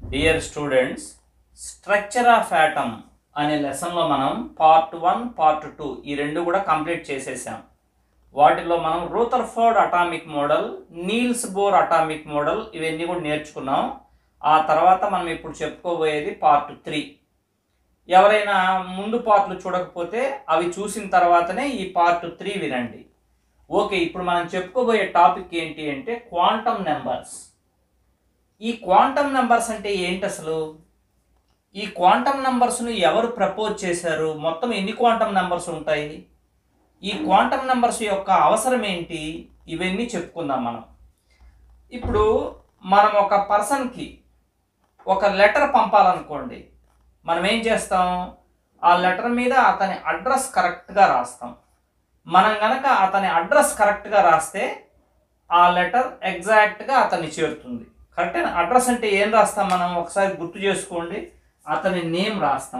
dear students structure of atom అనే లెసన్లో మనం పార్ట్ వన్ పార్ట్ టూ ఈ రెండు కూడా కంప్లీట్ చేసేసాం వాటిలో మనం Rutherford atomic model Niels Bohr atomic model ఇవన్నీ కూడా నేర్చుకున్నాం ఆ తర్వాత మనం ఇప్పుడు చెప్పుకోబోయేది పార్ట్ త్రీ ఎవరైనా ముందు పార్ట్లు చూడకపోతే అవి చూసిన తర్వాతనే ఈ పార్ట్ త్రీ వినండి ఓకే ఇప్పుడు మనం చెప్పుకోబోయే టాపిక్ ఏంటి అంటే క్వాంటమ్ నెంబర్స్ ఈ క్వాంటమ్ నెంబర్స్ అంటే ఏంటి అసలు ఈ క్వాంటమ్ నెంబర్స్ను ఎవరు ప్రపోజ్ చేశారు మొత్తం ఎన్ని క్వాంటమ్ నెంబర్స్ ఉంటాయి ఈ క్వాంటమ్ నెంబర్స్ యొక్క అవసరం ఏంటి ఇవన్నీ చెప్పుకుందాం మనం ఇప్పుడు మనం ఒక పర్సన్కి ఒక లెటర్ పంపాలనుకోండి మనం ఏం చేస్తాం ఆ లెటర్ మీద అతని అడ్రస్ కరెక్ట్గా రాస్తాం మనం గనక అతని అడ్రస్ కరెక్ట్గా రాస్తే ఆ లెటర్ ఎగ్జాక్ట్గా అతన్ని చేరుతుంది కరెక్ట్ అడ్రస్ అంటే ఏం రాస్తాం మనం ఒకసారి గుర్తు చేసుకోండి అతని నేమ్ రాస్తాం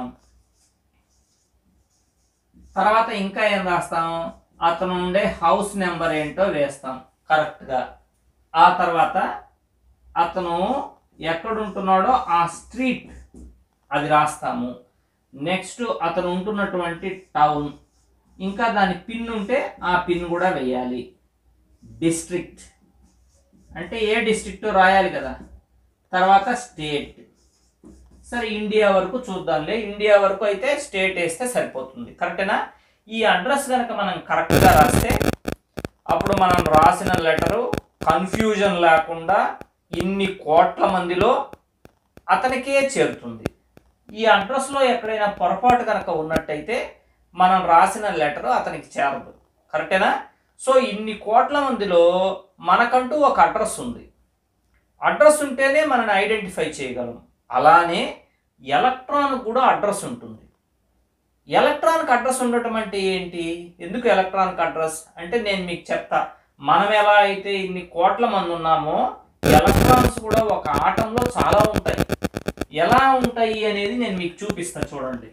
తర్వాత ఇంకా ఏం రాస్తాం అతను ఉండే హౌస్ నెంబర్ ఏంటో వేస్తాం కరెక్ట్గా ఆ తర్వాత అతను ఎక్కడ ఉంటున్నాడో ఆ స్ట్రీట్ అది రాస్తాము నెక్స్ట్ అతను ఉంటున్నటువంటి టౌన్ ఇంకా దాని పిన్ ఉంటే ఆ పిన్ కూడా వేయాలి డిస్ట్రిక్ట్ అంటే ఏ డిస్ట్రిక్ట్ రాయాలి కదా తర్వాత స్టేట్ సరే ఇండియా వరకు చూద్దాంలే ఇండియా వరకు అయితే స్టేట్ వేస్తే సరిపోతుంది కరెక్టేనా ఈ అడ్రస్ కనుక మనం కరెక్ట్గా రాస్తే అప్పుడు మనం రాసిన లెటరు కన్ఫ్యూజన్ లేకుండా ఇన్ని కోట్ల మందిలో అతనికే చేరుతుంది ఈ అడ్రస్లో ఎక్కడైనా పొరపాటు కనుక ఉన్నట్టయితే మనం రాసిన లెటర్ అతనికి చేరదు కరెక్టేనా సో ఇన్ని కోట్ల మందిలో మనకంటూ ఒక అడ్రస్ ఉంది అడ్రస్ ఉంటేనే మనని ఐడెంటిఫై చేయగలం అలానే ఎలక్ట్రాన్ కూడా అడ్రస్ ఉంటుంది ఎలక్ట్రాన్కి అడ్రస్ ఉండటం అంటే ఏంటి ఎందుకు ఎలక్ట్రాన్కి అడ్రస్ అంటే నేను మీకు చెప్తా మనం ఎలా అయితే ఇన్ని కోట్ల మంది ఉన్నామో ఎలక్ట్రాన్స్ కూడా ఒక ఆటంలో చాలా ఉంటాయి ఎలా ఉంటాయి అనేది నేను మీకు చూపిస్తా చూడండి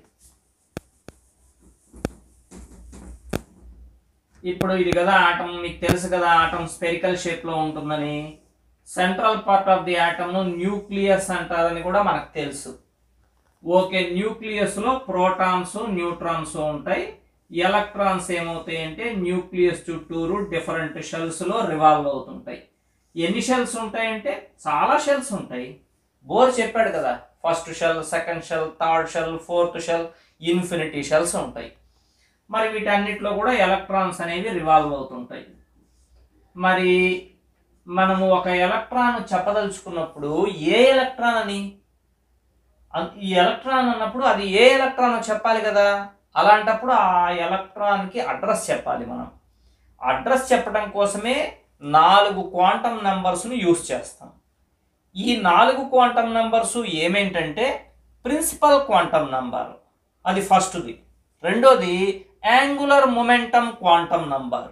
ఇప్పుడు ఇది కదా ఆటం మీకు తెలుసు కదా ఆటం స్పెరికల్ షేప్లో ఉంటుందని సెంట్రల్ పార్ట్ ఆఫ్ ది ఆటమ్ను న్యూక్లియస్ అంటారని కూడా మనకు తెలుసు ఓకే న్యూక్లియస్లో ప్రోటాన్స్ న్యూట్రాన్స్ ఉంటాయి ఎలక్ట్రాన్స్ ఏమవుతాయి అంటే న్యూక్లియస్ చుట్టూరు డిఫరెంట్ షెల్స్లో రివాల్వ్ అవుతుంటాయి ఎన్ని షెల్స్ ఉంటాయంటే చాలా షెల్స్ ఉంటాయి బోర్ చెప్పాడు కదా first shell second shell third shell fourth shell infinity shells ఉంటాయి మరి వీటన్నిటిలో కూడా ఎలక్ట్రాన్స్ అనేవి రివాల్వ్ అవుతుంటాయి మరి మనము ఒక ఎలక్ట్రాన్ చెప్పదలుచుకున్నప్పుడు ఏ ఎలక్ట్రాన్ అని అన్- ఈ ఎలక్ట్రాన్ అన్నప్పుడు అది ఏ ఎలక్ట్రాన్ చెప్పాలి కదా అలాంటప్పుడు ఆ ఎలక్ట్రాన్కి అడ్రస్ చెప్పాలి మనం అడ్రస్ చెప్పడం కోసమే నాలుగు క్వాంటమ్ నెంబర్స్ను యూస్ చేస్తాం ఈ నాలుగు క్వాంటమ్ నెంబర్స్ ఏమేంటంటే ప్రిన్సిపల్ క్వాంటమ్ నంబర్ అది ఫస్ట్ది రెండోది angular momentum quantum number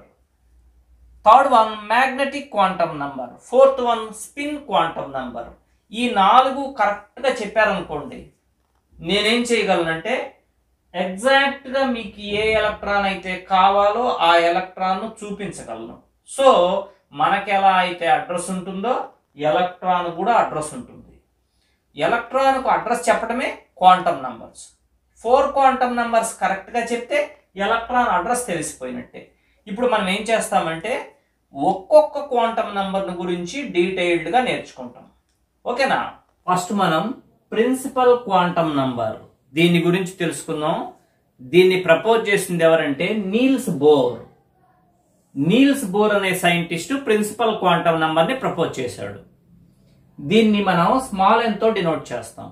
third one magnetic quantum number fourth one spin quantum number ఈ నాలుగు కరెక్ట్గా చెప్పారనుకోండి నేనేం చేయగలనంటే ఎగ్జాక్ట్గా మీకు ఏ ఎలక్ట్రాన్ అయితే కావాలో ఆ ఎలక్ట్రాన్ను చూపించగలను సో మనకి ఎలా అయితే అడ్రస్ ఉంటుందో ఎలక్ట్రాన్ కూడా అడ్రస్ ఉంటుంది ఎలక్ట్రాన్కు అడ్రస్ చెప్పడమే quantum numbers four quantum numbers కరెక్ట్గా చెప్తే ఎలక్ట్రాన్ అడ్రస్ తెలిసిపోయినట్టే ఇప్పుడు మనం ఏం చేస్తామంటే ఒక్కొక్క క్వాంటమ్ నంబర్ను గురించి డీటెయిల్డ్గా నేర్చుకుంటాం ఓకేనా ఫస్ట్ మనం ప్రిన్సిపల్ క్వాంటమ్ నంబర్ దీని గురించి తెలుసుకుందాం దీన్ని ప్రపోజ్ చేసింది ఎవరంటే నీల్స్ బోర్ నీల్స్ బోర్ అనే సైంటిస్ట్ ప్రిన్సిపల్ క్వాంటమ్ నంబర్ని ప్రపోజ్ చేశాడు దీన్ని మనం స్మాల్ ఎన్ తో డినోట్ చేస్తాం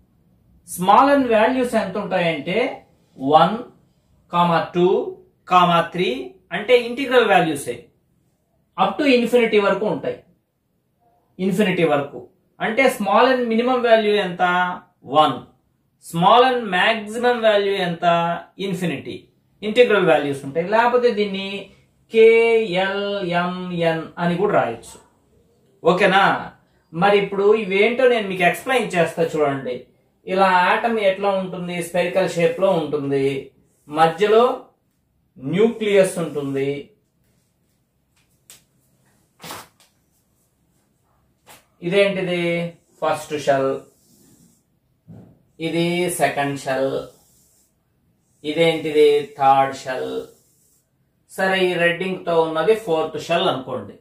స్మాల్ ఎన్ వాల్యూస్ ఎంత ఉంటాయంటే one comma two comma three అంటే ఇంటిగ్రల్ వాల్యూసే అప్ టు ఇన్ఫినిటీ వరకు ఉంటాయి ఇన్ఫినిటీ వరకు అంటే స్మాల్ అండ్ మినిమం వాల్యూ ఎంత one small and maximum value ఎంత ఇన్ఫినిటీ ఇంటిగ్రల్ వాల్యూస్ ఉంటాయి లేకపోతే దీన్ని కేఎల్ఎంఎన్ అని కూడా రాయొచ్చు ఓకేనా మరి ఇప్పుడు ఇవేంటో నేను మీకు ఎక్స్ప్లెయిన్ చేస్తా చూడండి ఇలా ఆటమ్ ఎట్లా ఉంటుంది స్పెరికల్ షేప్ లో ఉంటుంది మధ్యలో న్యూక్లియస్ ఉంటుంది ఇదేంటిది ఫస్ట్ షెల్ ఇది సెకండ్ షెల్ ఇదేంటిది థర్డ్ షెల్ సరే ఈ రెడ్డింగ్ తో ఉన్నది ఫోర్త్ షెల్ అనుకోండి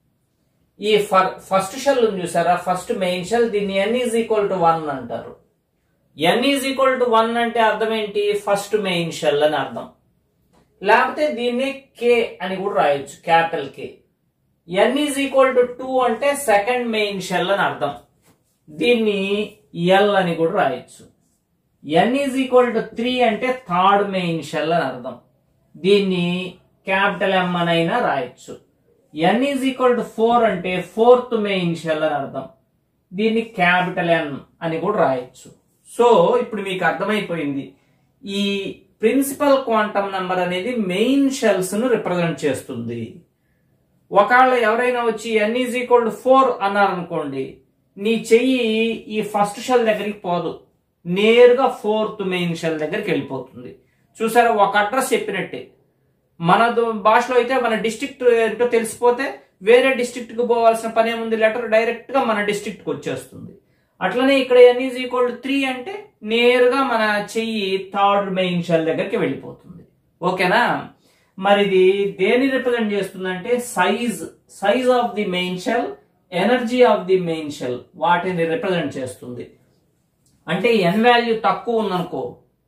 ఈ ఫస్ట్ షెల్ ఉంది చూసారా ఫస్ట్ మెయిన్ షెల్ దీన్ని N is equal to one అంటారు N is equal to one అంటే అర్థం ఏంటి ఫస్ట్ మెయిన్ షెల్ అని అర్థం లేకపోతే దీన్ని కే అని కూడా రాయొచ్చు capital K N is equal to two అంటే సెకండ్ మెయిన్ షెల్ అని అర్థం దీన్ని ఎల్ అని కూడా రాయొచ్చు N is equal to three అంటే థర్డ్ మెయిన్ షెల్ అని అర్థం దీన్ని క్యాపిటల్ ఎం అనైనా రాయొచ్చు N is equal to four అంటే ఫోర్త్ మెయిన్ షెల్ అని అర్థం దీన్ని క్యాపిటల్ ఎన్ అని కూడా రాయొచ్చు సో ఇప్పుడు మీకు అర్థమైపోయింది ఈ ప్రిన్సిపల్ క్వాంటమ్ నెంబర్ అనేది మెయిన్ షెల్స్ ను రిప్రజెంట్ చేస్తుంది ఒకవేళ ఎవరైనా వచ్చి N is equal to four అన్నారనుకోండి నీ చెయ్యి ఈ ఫస్ట్ షెల్ దగ్గరికి పోదు నేరుగా ఫోర్త్ మెయిన్ షెల్ దగ్గరికి వెళ్ళిపోతుంది చూసారా ఒక అడ్రస్ చెప్పినట్టే మన దో- భాషలో అయితే మన డిస్ట్రిక్ట్ ఏంటో తెలిసిపోతే వేరే డిస్ట్రిక్ట్ కు పోవాల్సిన పని ఏముంది లెటర్ డైరెక్ట్ గా మన డిస్ట్రిక్ట్ కు వచ్చేస్తుంది అట్లనే ఇక్కడ ఎన్ ఈజ్ ఈక్వల్ టు త్రీ అంటే నేరుగా మన చెయ్యి థర్డ్ మెయిన్ షెల్ దగ్గరికి వెళ్ళిపోతుంది ఓకేనా మరి ఇది దేని రిప్రజెంట్ చేస్తుందంటే size size of the main shell energy of the main shell వాటిని రిప్రజెంట్ చేస్తుంది అంటే ఎన్ వాల్యూ తక్కువ ఉందనుకో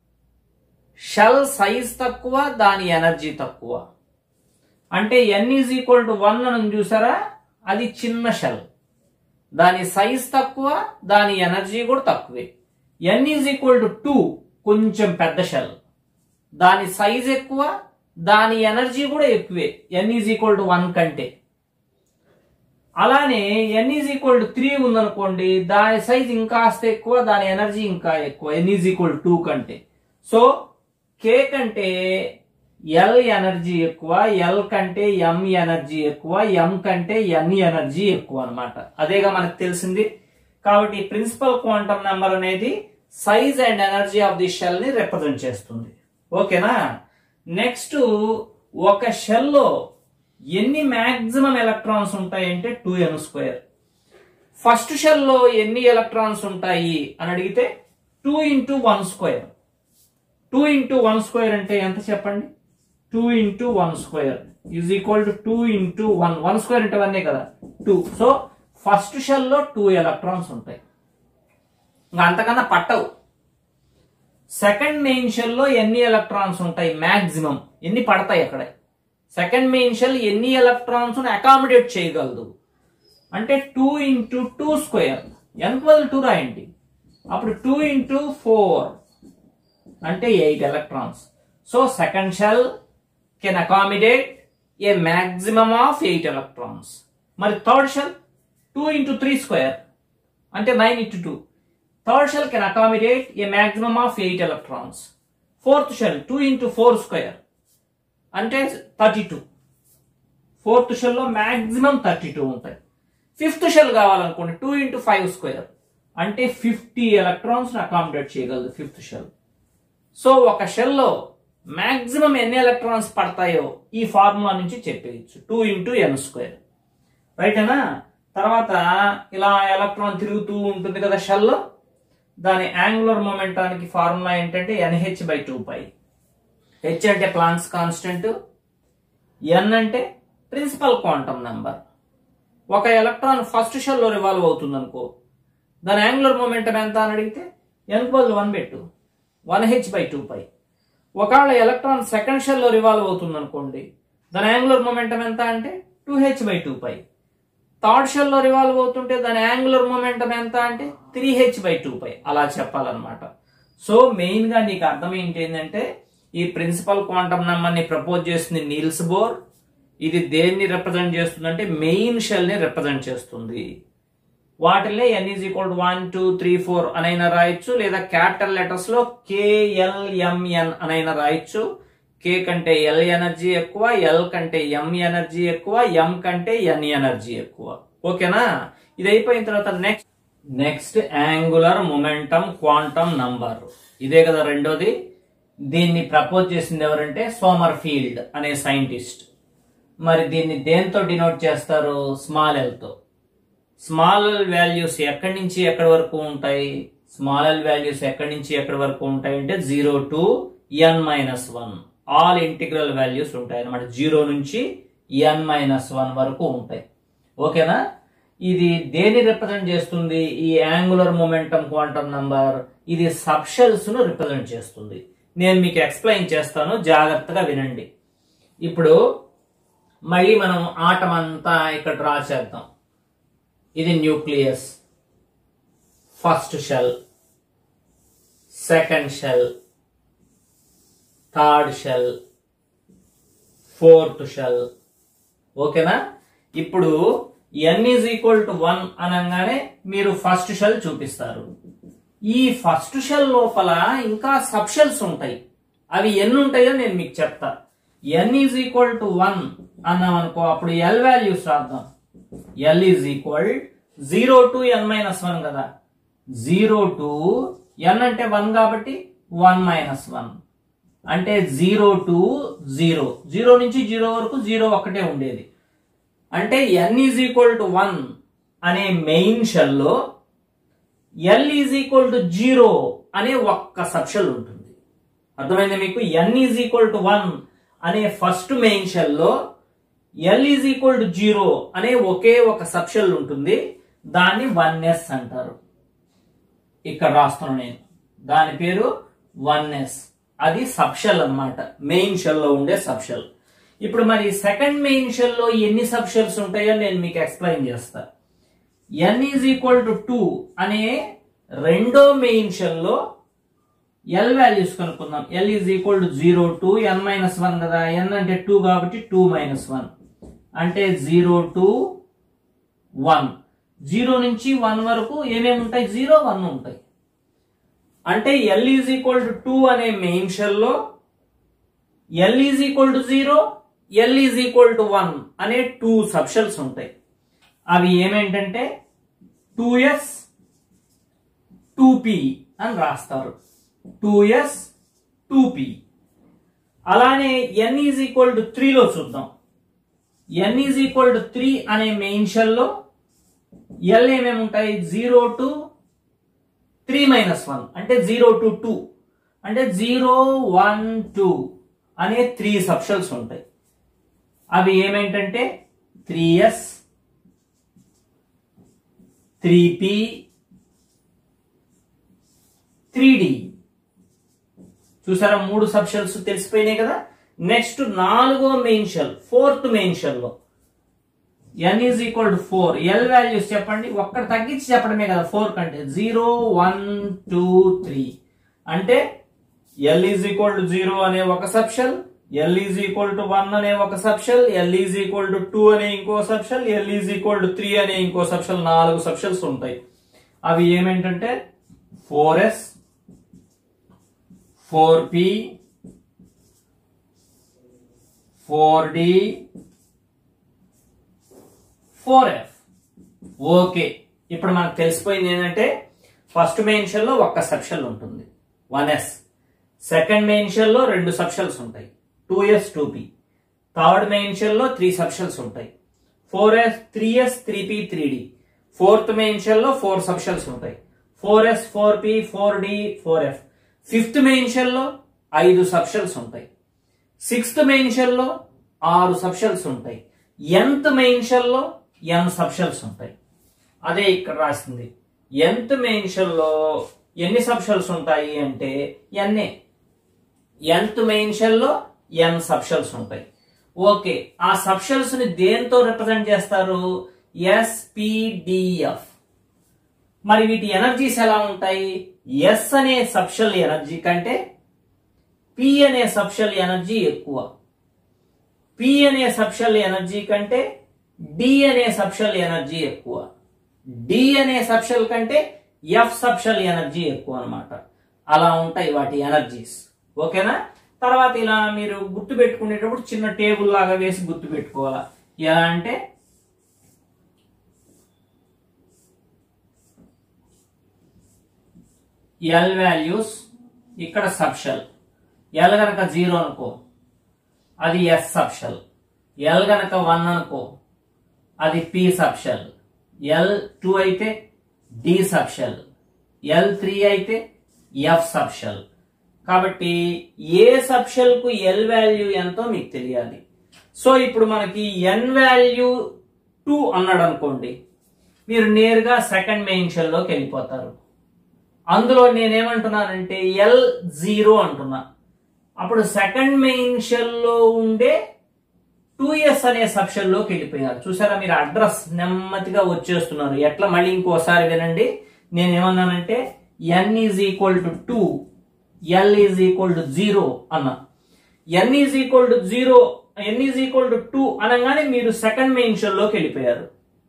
షెల్ సైజ్ తక్కువ దాని ఎనర్జీ తక్కువ అంటే ఎన్ ఈజ్ ఈక్వల్ టు వన్ అని చూసారా అది చిన్న షెల్ దాని సైజ్ తక్కువ దాని ఎనర్జీ కూడా తక్కువే N is equal to two కొంచెం పెద్ద షెల్ దాని సైజ్ ఎక్కువ దాని ఎనర్జీ కూడా ఎక్కువే N is equal to one కంటే అలానే N is equal to three ఉందనుకోండి దాని సైజ్ ఇంకాస్త ఎక్కువ దాని ఎనర్జీ ఇంకా ఎక్కువ ఎన్ ఈజ్ ఈక్వల్ టూ కంటే సో కే కంటే ఎల్ ఎనర్జీ ఎక్కువ ఎల్ కంటే ఎం ఎనర్జీ ఎక్కువ ఎం కంటే ఎన్ ఎనర్జీ ఎక్కువ అన్నమాట అదేగా మనకు తెలిసింది కాబట్టి ప్రిన్సిపల్ క్వాంటమ్ నెంబర్ అనేది size and energy of the shell ని రిప్రజెంట్ చేస్తుంది ఓకేనా నెక్స్ట్ ఒక షెల్ లో ఎన్ని మాక్సిమం ఎలక్ట్రాన్స్ ఉంటాయంటే two N square first shell లో ఎన్ని ఎలక్ట్రాన్స్ ఉంటాయి అని అడిగితే two into one square two into one square అంటే ఎంత చెప్పండి two into one square is equal to two into one one square అంటే వన్నే కదా టూ సో ఫస్ట్ షెల్ లో టూ ఎలక్ట్రాన్స్ ఉంటాయి ఇంకా అంతకన్నా పట్టవు సెకండ్ మెయిన్ షెల్ లో ఎన్ని ఎలక్ట్రాన్స్ ఉంటాయి మాక్సిమం ఎన్ని పడతాయి అక్కడ సెకండ్ మెయిన్ షెల్ ఎన్ని ఎలక్ట్రాన్స్ అకామిడేట్ చేయగలదు అంటే టూ ఇంటూ టూ స్క్వేర్ ఎంత టూ రాయండి అప్పుడు టూ ఇంటూ ఫోర్ అంటే eight electrons so second shell can accommodate a maximum of eight electrons మరి third shell two into three square అంటే nine into two third shell can accommodate a maximum of eight electrons fourth shell two into four square అంటే thirty two fourth షెల్లో maximum thirty two ఉంటాయి fifth shell కావాలనుకోండి two into five square అంటే fifty electrons accommodate చేయగలదు fifth shell so ఒక షెల్లో maximum ఎన్ని electrons పడతాయో ఈ ఫార్ములా నుంచి చెప్పేయచ్చు టూ ఇంటూ ఎన్ స్క్వేర్ రైటేనా తర్వాత ఇలా ఎలక్ట్రాన్ తిరుగుతూ ఉంటుంది కదా షెల్లో దాని యాంగులర్ మొమెంటానికి ఫార్ములా ఏంటంటే n h by two pi h అంటే ప్లాంక్స్ కాన్స్టెంట్ ఎన్ అంటే ప్రిన్సిపల్ క్వాంటమ్ నెంబర్ ఒక ఎలక్ట్రాన్ ఫస్ట్ షెల్లో రివాల్వ్ అవుతుంది అనుకో దాని యాంగులర్ మొమెంటం ఎంత అని అడిగితే ఎన్ బదులు వన్ పెట్టు one h by two pi ఒకవేళ ఎలక్ట్రాన్ సెకండ్ షెల్లో రివాల్వ్ అవుతుంది అనుకోండి దాని యాంగులర్ మొమెంటం ఎంత అంటే two h by two pi third షెల్లో రివాల్వ్ అవుతుంటే దాని యాంగులర్ మొమెంటం ఎంత అంటే three h by two pi అలా చెప్పాలన్నమాట సో మెయిన్ గా నీకు అర్థం ఏంటి ఏంటంటే ఈ ప్రిన్సిపల్ క్వాంటమ్ నెంబర్ ని ప్రపోజ్ చేస్తుంది నీల్స్ బోర్ ఇది దేన్ని రిప్రజెంట్ చేస్తుంది అంటే మెయిన్ షెల్ ని రిప్రజెంట్ చేస్తుంది వాటిలో n is equal one two three four అనైనా రాయొచ్చు లేదా క్యాపిటల్ లెటర్స్ లో కేఎల్ఎంఎన్ అనైనా రాయొచ్చు కే కంటే ఎల్ ఎనర్జీ ఎక్కువ ఎల్ కంటే ఎం ఎనర్జీ ఎక్కువ ఎం కంటే ఎన్ ఎనర్జీ ఎక్కువ ఓకేనా ఇది అయిపోయిన తర్వాత next next angular momentum quantum number ఇదే కదా రెండోది దీన్ని ప్రపోజ్ చేసింది ఎవరంటే సోమర్ ఫీల్డ్ అనే సైంటిస్ట్ మరి దీన్ని దేంతో డినోట్ చేస్తారు స్మాల్ ఎల్ తో స్మాల్ వాల్యూస్ ఎక్కడి నుంచి ఎక్కడి వరకు ఉంటాయి స్మాల్ ఎల్ వాల్యూస్ ఎక్కడి నుంచి ఎక్కడి వరకు ఉంటాయంటే zero to n minus one all integral values ఉంటాయి అన్నమాట జీరో నుంచి ఎన్ మైనస్ వన్ వరకు ఉంటాయి ఓకేనా ఇది దేని రిప్రజెంట్ చేస్తుంది ఈ యాంగులర్ మొమెంటం క్వాంటమ్ నంబర్ ఇది సబ్షెల్స్ ను రిప్రజెంట్ చేస్తుంది నేను మీకు ఎక్స్ప్లెయిన్ చేస్తాను జాగ్రత్తగా వినండి ఇప్పుడు మళ్ళీ మనం ఆటం అంతా ఇక్కడ డ్రా చేద్దాం ఇది nucleus first shell second shell third shell fourth shell ఓకేనా ఇప్పుడు n is equal to one అనగానే మీరు ఫస్ట్ షెల్ చూపిస్తారు ఈ ఫస్ట్ షెల్ లోపల ఇంకా సబ్ షెల్స్ ఉంటాయి అవి ఎన్ని ఉంటాయో నేను మీకు చెప్తా n is equal to one అన్నాం అనుకో అప్పుడు ఎల్ వాల్యూస్ రాద్దాం l is equal zero to n minus one కదా జీరో టు ఎన్ అంటే వన్ కాబట్టి వన్ మైనస్ వన్ అంటే జీరో టు జీరో జీరో నుంచి జీరో వరకు జీరో ఒకటే ఉండేది అంటే ఎన్ ఈజ్ ఈక్వల్ టు వన్ అనే మెయిన్ షెల్లో l is equal to zero అనే ఒక్క సబ్షెల్ ఉంటుంది అర్థమైంది మీకు n is equal to one అనే ఫస్ట్ మెయిన్ షెల్లో l is equal to zero అనే ఒకే ఒక సబ్షెల్ ఉంటుంది దాన్ని వన్ ఎస్ అంటారు ఇక్కడ రాస్తున్నాను నేను దాని పేరు వన్ ఎస్ అది సబ్షెల్ అన్నమాట మెయిన్ షెల్ లో ఉండే సబ్షెల్ ఇప్పుడు మరి సెకండ్ మెయిన్ షెల్ లో ఎన్ని సబ్షెల్స్ ఉంటాయో నేను మీకు ఎక్స్ప్లెయిన్ చేస్తా n is equal to two అనే రెండో మెయిన్ షెల్ లో ఎల్ వాల్యూస్ కనుక్కుందాం l is equal to zero to n minus one కదా ఎన్ అంటే టూ కాబట్టి టూ మైనస్ వన్ అంటే జీరో టు వన్ జీరో నుంచి వన్ వరకు ఏమేమి ఉంటాయి జీరో వన్ ఉంటాయి అంటే l is equal to two అనే మెయిన్ షెల్లో l is equal to zero l is equal to one అనే టూ సబ్షెల్స్ ఉంటాయి అవి ఏమేంటంటే టూ ఎస్ టూ పి అని రాస్తారు టూ ఎస్ టూ పి అలానే ఎన్ ఈజ్ ఈక్వల్ టు త్రీలో చూద్దాం n is equal to three అనే మెయిన్ షెల్లో ఎల్ ఏమేమి ఉంటాయి zero to three minus one అంటే జీరో టు టూ అంటే జీరో వన్ టూ అనే త్రీ సబ్షెల్స్ ఉంటాయి అవి ఏమేంటంటే three s three p three d చూసారా మూడు సబ్షెల్స్ తెలిసిపోయినాయి కదా నెక్స్ట్ నాలుగో main shell fourth main shell లో n is equal to four l values చెప్పండి ఒక్కటి తగ్గించి చెప్పడమే కదా ఫోర్ కంటే జీరో వన్ టూ త్రీ అంటే l is equal to zero అనే ఒక subshell l is equal to one అనే ఒక subshell l is equal to two అనే ఇంకో subshell l is equal to three అనే ఇంకో సబ్షెల్ నాలుగు సబ్షెల్స్ ఉంటాయి అవి ఏమేంటంటే four s four p four d four f okay ఇప్పుడు మనకు తెలిసిపోయింది ఏంటంటే ఫస్ట్ మెయిన్ షెల్ లో ఒక్క సబ్షెల్ ఉంటుంది one yes second main shell లో రెండు సబ్షెల్స్ ఉంటాయి two yes two p third main shell లో త్రీ సబ్షెల్స్ ఉంటాయి four s three s three p three d fourth main shell లో ఫోర్ సబ్షెల్స్ ఉంటాయి four s four p four d four f fifth main shell లో ఐదు subshells ఉంటాయి sixth main shell లో ఆరు subshells ఉంటాయి ఎంత్ main shell లో n subshells ఉంటాయి అదే ఇక్కడ రాసింది ఎంత్ మెయిన్ షెల్ లో ఎన్ని సబ్షెల్స్ ఉంటాయి అంటే ఎన్ఏ ఎంత్ మెయిన్ షెల్ లో ఎన్ సబ్షెల్స్ ఉంటాయి ఓకే ఆ సబ్షెల్స్ ని దేంతో రిప్రజెంట్ చేస్తారు ఎస్పిడిఎఫ్ మరి వీటి ఎనర్జీస్ ఎలా ఉంటాయి ఎస్ అనే సబ్షెల్ ఎనర్జీ కంటే పి అనే సబ్షెల్ ఎనర్జీ ఎక్కువ పి అనే సబ్షెల్ ఎనర్జీ కంటే డి అనే సబ్షెల్ ఎనర్జీ ఎక్కువ డి అనే సబ్షెల్ కంటే ఎఫ్ సబ్షెల్ ఎనర్జీ ఎక్కువ అన్నమాట అలా ఉంటాయి వాటి ఎనర్జీస్ ఓకేనా తర్వాత ఇలా మీరు గుర్తు పెట్టుకునేటప్పుడు చిన్న టేబుల్ లాగా వేసి గుర్తు పెట్టుకోవాలా ఎలా అంటే ఎల్ వాల్యూస్ ఇక్కడ సబ్షెల్ ఎల్ గనక జీరో అనుకో అది ఎస్ సబ్షెల్ ఎల్ గనక వన్ అనుకో అది పి సబ్షెల్ ఎల్ టూ అయితే డి సబ్షెల్ ఎల్ త్రీ అయితే ఎఫ్ సబ్షెల్ కాబట్టి ఏ సబ్షెల్ కు ఎల్ వాల్యూ ఎంతో మీకు తెలియాలి సో ఇప్పుడు మనకి ఎన్ వాల్యూ టూ అన్నాడు అనుకోండి మీరు నేరుగా సెకండ్ మెయిన్ షెల్ లోకి వెళ్ళిపోతారు అందులో నేనేమంటున్నానంటే ఎల్ జీరో అంటున్నా అప్పుడు సెకండ్ మెయిన్ షెల్ లో ఉండే టూ ఇయర్స్ అనే సబ్షెల్ లోకి వెళ్ళిపోయారు చూసారా మీరు అడ్రస్ నెమ్మదిగా వచ్చేస్తున్నారు ఎట్లా మళ్ళీ ఇంకోసారి వినండి నేను ఏమన్నానంటే n is equal to two l is equal to zero అన్నా n is equal to zero n is equal to two అనగానే మీరు సెకండ్ మెయిన్ షెల్ లోకి వెళ్ళిపోయారు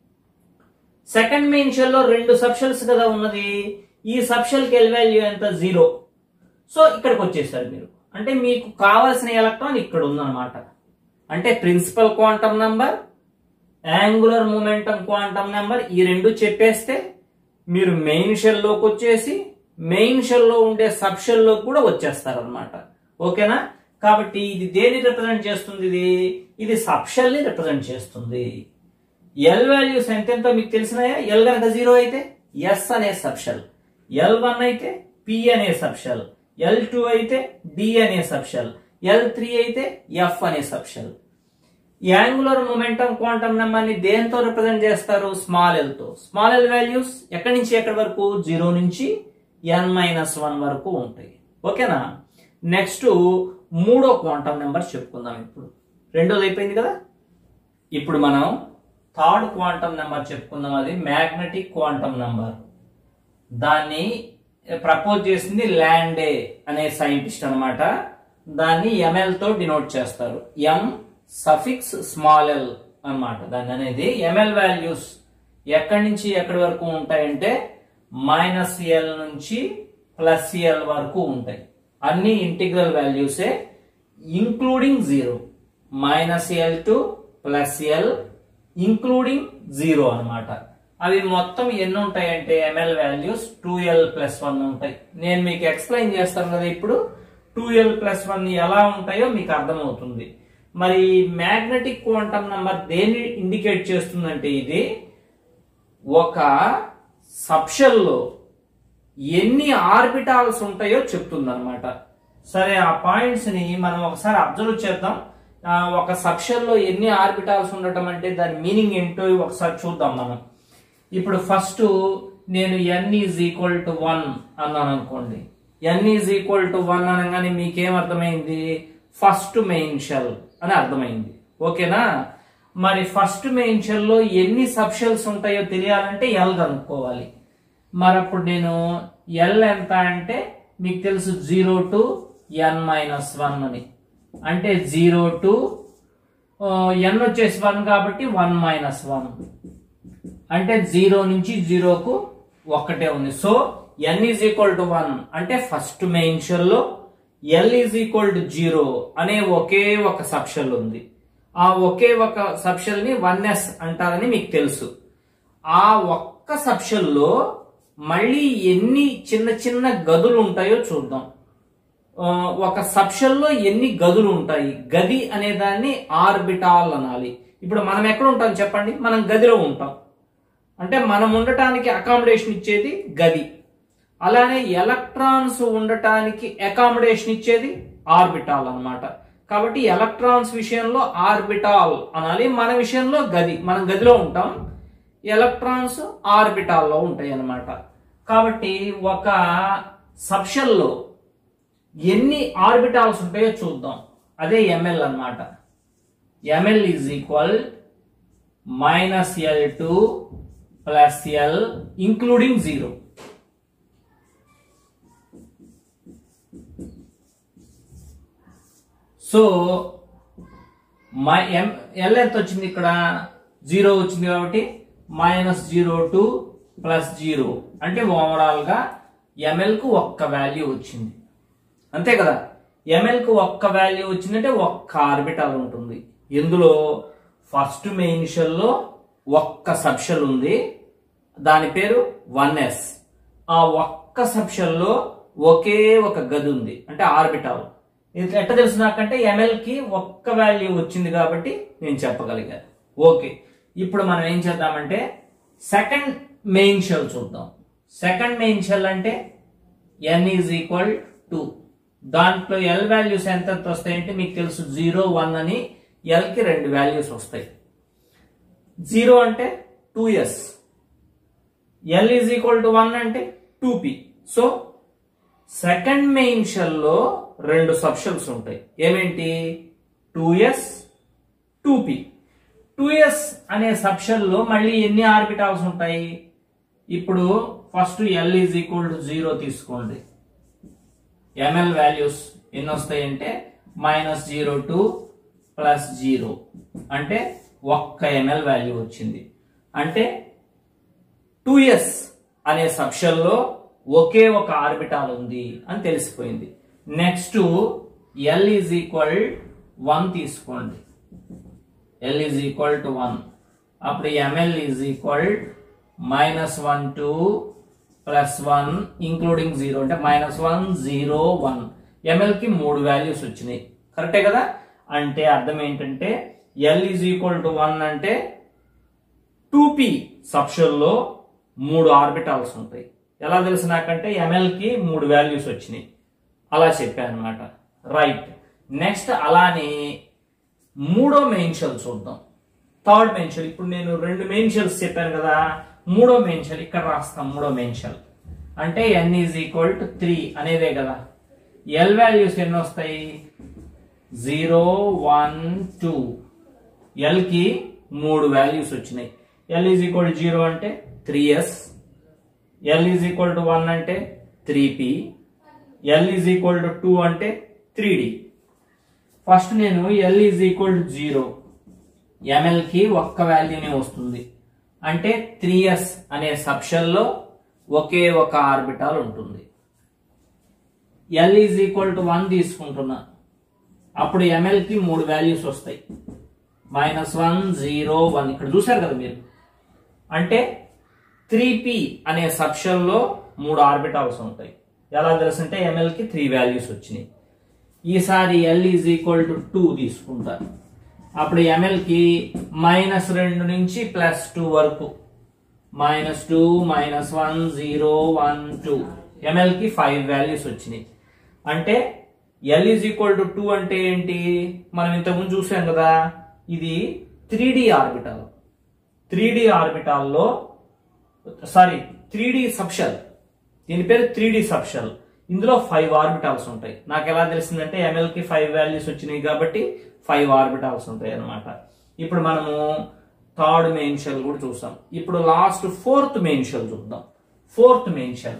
సెకండ్ మెయిన్ షెల్ లో రెండు సబ్షెల్స్ కదా ఉన్నది ఈ సబ్షెల్ కి ఎల్ వాల్యూ ఎంత జీరో సో ఇక్కడికి వచ్చేసారు మీరు అంటే మీకు కావాల్సిన ఎలక్ట్రాన్ ఇక్కడ ఉందన్నమాట అంటే principal quantum number angular momentum quantum number ఈ రెండు చెప్పేస్తే మీరు మెయిన్ షెల్ లోకి వచ్చేసి మెయిన్ షెల్ లో ఉండే సబ్ షెల్ లో కూడా వచ్చేస్తారు అనమాట ఓకేనా కాబట్టి ఇది దేని రిప్రజెంట్ చేస్తుంది ఇది ఇది సబ్ షెల్ ని రిప్రజెంట్ చేస్తుంది ఎల్ వాల్యూస్ ఎంతెంతో మీకు తెలిసినాయా ఎల్ కనుక జీరో అయితే ఎస్ అనే సబ్ షెల్ ఎల్ వన్ అయితే పి అనే సబ్ షెల్ ఎల్ టూ అయితే డి అనే సబ్ షెల్ ఎల్ త్రీ అయితే ఎఫ్ అనే sub shell angular momentum quantum number ని దేంతో రిప్రజెంట్ చేస్తారు స్మాల్ ఎల్ తో స్మాల్ ఎల్ వాల్యూస్ ఎక్కడి నుంచి ఎక్కడి వరకు జీరో నుంచి ఎన్ మైనస్ వన్ వరకు ఉంటాయి ఓకేనా నెక్స్ట్ మూడో క్వాంటమ్ నెంబర్ చెప్పుకుందాం ఇప్పుడు రెండోది అయిపోయింది కదా ఇప్పుడు మనం థర్డ్ క్వాంటమ్ నెంబర్ చెప్పుకుందాం అది మ్యాగ్నెటిక్ క్వాంటమ్ నెంబర్ దాన్ని ప్రపోజ్ చేసింది ల్యాండే అనే సైంటిస్ట్ అన్నమాట దాన్ని ఎంఎల్ తో డినోట్ చేస్తారు ఎం సఫిక్స్ స్మాల్ ఎల్ అన్నమాట దాన్ని అనేది ఎంఎల్ వాల్యూస్ ఎక్కడి నుంచి ఎక్కడి వరకు ఉంటాయంటే మైనస్ ఎల్ నుంచి ప్లస్ ఎల్ వరకు ఉంటాయి అన్ని ఇంటిగ్రల్ వాల్యూసే including zero minus l to plus l including zero అన్నమాట అవి మొత్తం ఎన్ని ఉంటాయంటే m l values two l plus one ఉంటాయి నేను మీకు ఎక్స్ప్లెయిన్ చేస్తాను కదా ఇప్పుడు టూ ఎల్ ప్లస్ వన్ ఎలా ఉంటాయో మీకు అర్థమవుతుంది మరి మ్యాగ్నెటిక్ క్వాంటమ్ నంబర్ దేన్ని ఇండికేట్ చేస్తుందంటే ఇది ఒక సబ్షెల్లో ఎన్ని ఆర్బిటాల్స్ ఉంటాయో చెప్తుంది అనమాట సరే ఆ పాయింట్స్ ని మనం ఒకసారి అబ్జర్వ్ చేద్దాం ఆ, ఒక సబ్షెల్ లో ఎన్ని ఆర్బిటాల్స్ ఉండటం అంటే దాని మీనింగ్ ఏంటో ఒకసారి చూద్దాం మనం ఇప్పుడు ఫస్ట్ నేను n is equal to one అన్నాను అనుకోండి n is equal to one అనగానే మీకేం అర్థమైంది ఫస్ట్ మెయిన్ షెల్ అని అర్థమైంది ఓకేనా మరి ఫస్ట్ మెయిన్ షెల్ లో ఎన్ని సబ్ షెల్స్ ఉంటాయో తెలియాలంటే ఎల్ కనుక్కోవాలి మరి అప్పుడు నేను ఎల్ ఎంత అంటే మీకు తెలుసు zero to n minus one అని అంటే జీరో టు ఎన్ వచ్చేసి వన్ కాబట్టి వన్ మైనస్ వన్ అంటే జీరో నుంచి జీరోకు ఒక్కటే ఉంది so n is equal to one అంటే ఫస్ట్ మెయిన్ షెల్ లో l is equal to zero అనే ఒకే ఒక సబ్షెల్ ఉంది ఆ ఒకే ఒక సబ్షెల్ ని వన్ ఎస్ అంటారని మీకు తెలుసు ఆ ఒక్క సబ్షెల్ లో మళ్ళీ ఎన్ని చిన్న చిన్న గదులు ఉంటాయో చూద్దాం ఆ, ఒక సబ్షెల్ లో ఎన్ని గదులు ఉంటాయి గది అనే దాన్ని ఆర్బిటాల్ అనాలి ఇప్పుడు మనం ఎక్కడ ఉంటాం చెప్పండి మనం గదిలో ఉంటాం అంటే మనం ఉండటానికి అకామిడేషన్ ఇచ్చేది గది అలానే ఎలక్ట్రాన్స్ ఉండటానికి అకామిడేషన్ ఇచ్చేది ఆర్బిటాల్ అన్నమాట కాబట్టి ఎలక్ట్రాన్స్ విషయంలో ఆర్బిటాల్ అనాలి మన విషయంలో గది మనం గదిలో ఉంటాం ఎలక్ట్రాన్స్ ఆర్బిటాల్లో ఉంటాయి అన్నమాట కాబట్టి ఒక సబ్షెల్లో ఎన్ని ఆర్బిటాల్స్ ఉంటాయో చూద్దాం అదే ఎంఎల్ అన్నమాట m l is equal minus l to plus l including zero so my m l ఎంత వచ్చింది ఇక్కడ జీరో వచ్చింది కాబట్టి minus zero to plus zero అంటే ఓవరాల్ గా ఎంఎల్ కు ఒక్క వాల్యూ వచ్చింది అంతే కదా ఎంఎల్ కు ఒక్క వాల్యూ వచ్చిందంటే ఒక్క ఆర్బిటాల్ ఉంటుంది ఇందులో ఫస్ట్ మెయిన్ షెల్ లో ఒక్క సబ్షెల్ ఉంది దాని పేరు వన్ ఎస్ ఆ ఒక్క సబ్షెల్ లో ఒకే ఒక గది ఉంది అంటే ఆర్బిటాల్ ఇది ఎట్ట తెలుసు నాకంటే ఎంఎల్ కి ఒక్క వాల్యూ వచ్చింది కాబట్టి నేను చెప్పగలిగాను ఓకే ఇప్పుడు మనం ఏం చేద్దామంటే సెకండ్ మెయిన్ షెల్ చూద్దాం సెకండ్ మెయిన్ షెల్ అంటే ఎన్ ఈజ్ ఈక్వల్ టు దాంట్లో ఎల్ వాల్యూస్ ఎంత ఎంత వస్తాయంటే మీకు తెలుసు జీరో వన్ అని ఎల్ కి రెండు వాల్యూస్ వస్తాయి జీరో అంటే two s l is equal to one అంటే two p so second main shell లో రెండు సబ్షెల్స్ ఉంటాయి ఏమేంటి two yes two p two s అనే సబ్షెల్ లో మళ్ళీ ఎన్ని ఆర్బిటాల్స్ ఉంటాయి ఇప్పుడు first l is equal to zero తీసుకోండి ఎంఎల్ వాల్యూస్ ఎన్ని వస్తాయంటే minus zero to plus zero అంటే ఒక్క ఎంఎల్ వాల్యూ వచ్చింది అంటే టూ ఎస్ అనే సబ్షెల్లో ఒకే ఒక ఆర్బిటాల్ ఉంది అని తెలిసిపోయింది next l is equal one తీసుకోండి l is equal to one అప్పుడు m l is equal minus one to plus one including zero అంటే minus one zero one m l కి మూడు వాల్యూస్ వచ్చినాయి కరెక్టే కదా అంటే అర్థం ఏంటంటే l is equal to one అంటే టూ పి సబ్షల్లో మూడు ఆర్బిటాల్స్ ఉంటాయి ఎలా తెలుసు నాకంటే ఎంఎల్ కి మూడు వాల్యూస్ వచ్చినాయి అలా చెప్పాను అనమాట రైట్ నెక్స్ట్ అలానే మూడో మెయిన్ షెల్ చూద్దాం థర్డ్ మెయిన్ షెల్ ఇప్పుడు నేను రెండు మెయిన్ షెల్స్ చెప్పాను కదా మూడో మెయిన్ షెల్ ఇక్కడ రాస్తాం మూడో మెయిన్ షెల్ అంటే ఎన్ ఈజ్ ఈక్వల్ టు త్రీ అనేదే కదా ఎల్ వాల్యూస్ ఎన్ని వస్తాయి జీరో వన్ టూ ఎల్ కి మూడు వాల్యూస్ వచ్చినాయి l is equal to zero అంటే three s l is equal to one అంటే three p l is equal to two అంటే త్రీ డి ఫస్ట్ నేను l is equal to zero m l కి ఒక్క వాల్యూనే వస్తుంది అంటే త్రీ ఎస్ అనే సబ్షెల్లో ఒకే ఒక ఆర్బిటాల్ ఉంటుంది l is equal to one తీసుకుంటున్నా అప్పుడు ఎంఎల్ కి మూడు వాల్యూస్ వస్తాయి మైనస్ వన్ జీరో వన్ ఇక్కడ చూసారు కదా మీరు అంటే త్రీ పి అనే సబ్షెల్లో మూడు ఆర్బిటాల్స్ ఉంటాయి ఎలా తెలుసంటే ఎంఎల్ కి త్రీ వాల్యూస్ వచ్చినాయి ఈసారి l is equal to two తీసుకుంటారు అప్పుడు ఎంఎల్ కి మైనస్ రెండు నుంచి ప్లస్ టూ వరకు minus two minus one zero one two ml కి ఫైవ్ వాల్యూస్ వచ్చినాయి అంటే l is equal to two అంటే ఏంటి మనం ఇంతకుముందు చూసాం కదా ఇది three d orbital three d ఆర్బిటాల్లో సారీ త్రీ డి సబ్షెల్ దీని పేరు త్రీ డి సబ్షెల్ ఇందులో ఫైవ్ ఆర్బిటాల్స్ ఉంటాయి నాకు ఎలా తెలిసిందంటే ఎంఎల్ కి ఫైవ్ వాల్యూస్ వచ్చినాయి కాబట్టి ఫైవ్ ఆర్బిటాల్స్ ఉంటాయి అన్నమాట ఇప్పుడు మనము థర్డ్ మెయిన్ షెల్ కూడా చూసాం ఇప్పుడు లాస్ట్ ఫోర్త్ మెయిన్ షెల్ చూద్దాం fourth main shell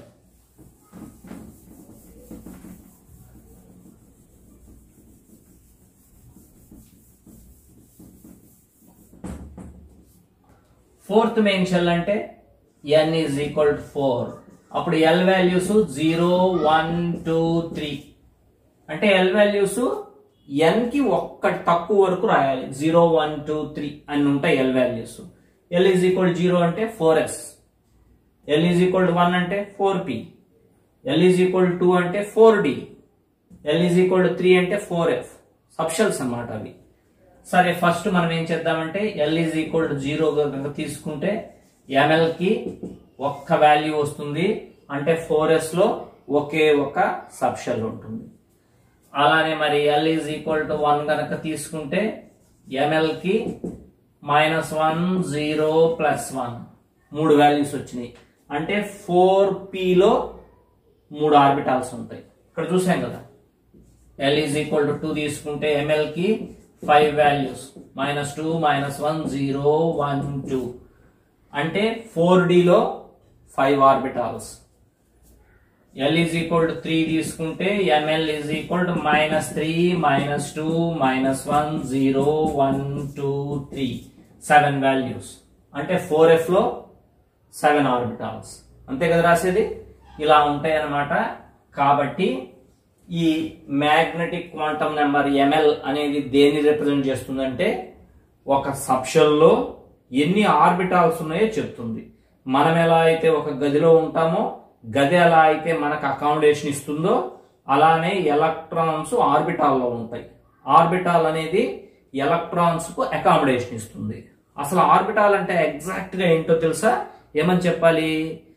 fourth main shell అంటే ఎన్ ఈజ్ ఈక్వల్ టు ఫోర్ అప్పుడు l values zero one two three అంటే ఎల్ వాల్యూస్ ఎన్ కి ఒక్కటి తక్కువ వరకు రాయాలి జీరో వన్ టూ త్రీ అని ఉంటాయి l values l is equal zero అంటే four s l is equal to one అంటే four p l is equal two అంటే four d l is equal to three అంటే ఫోర్ ఎఫ్ సబ్షల్స్ అన్నమాట అవి సరే first మనం ఏం చేద్దామంటే l is equal to zero కనుక తీసుకుంటే ఎంఎల్ కి ఒక్క వాల్యూ వస్తుంది అంటే ఫోర్ ఎస్ లో ఒకే ఒక సబ్షెల్ ఉంటుంది అలానే మరి l is equal to one కనుక తీసుకుంటే ఎంఎల్ కి minus one zero plus one మూడు వాల్యూస్ వచ్చినాయి అంటే ఫోర్ లో మూడు ఆర్బిటాల్స్ ఉంటాయి ఇక్కడ చూసాం కదా l is equal to two తీసుకుంటే ఎంఎల్ కి five values minus two minus one zero one two అంటే ఫోర్ లో five orbitals l is equal to three తీసుకుంటే ml is equal to minus three minus two minus one zero one two three seven values అంటే four f లో seven orbitals అంతే కదా రాసేది ఇలా ఉంటాయి అన్నమాట కాబట్టి ఈ మ్యాగ్నెటిక్ క్వాంటమ్ నెంబర్ ఎంఎల్ అనేది దేన్ని రిప్రజెంట్ చేస్తుందంటే ఒక సబ్షెల్లో ఎన్ని ఆర్బిటాల్స్ ఉన్నాయో చెప్తుంది మనం ఎలా అయితే ఒక గదిలో ఉంటామో గది ఎలా అయితే మనకు అకామిడేషన్ ఇస్తుందో అలానే ఎలక్ట్రాన్స్ ఆర్బిటాల్లో ఉంటాయి ఆర్బిటాల్ అనేది ఎలక్ట్రాన్స్ కు అకామిడేషన్ ఇస్తుంది అసలు ఆర్బిటాల్ అంటే ఎగ్జాక్ట్ గా ఏంటో తెలుసా ఏమని చెప్పాలి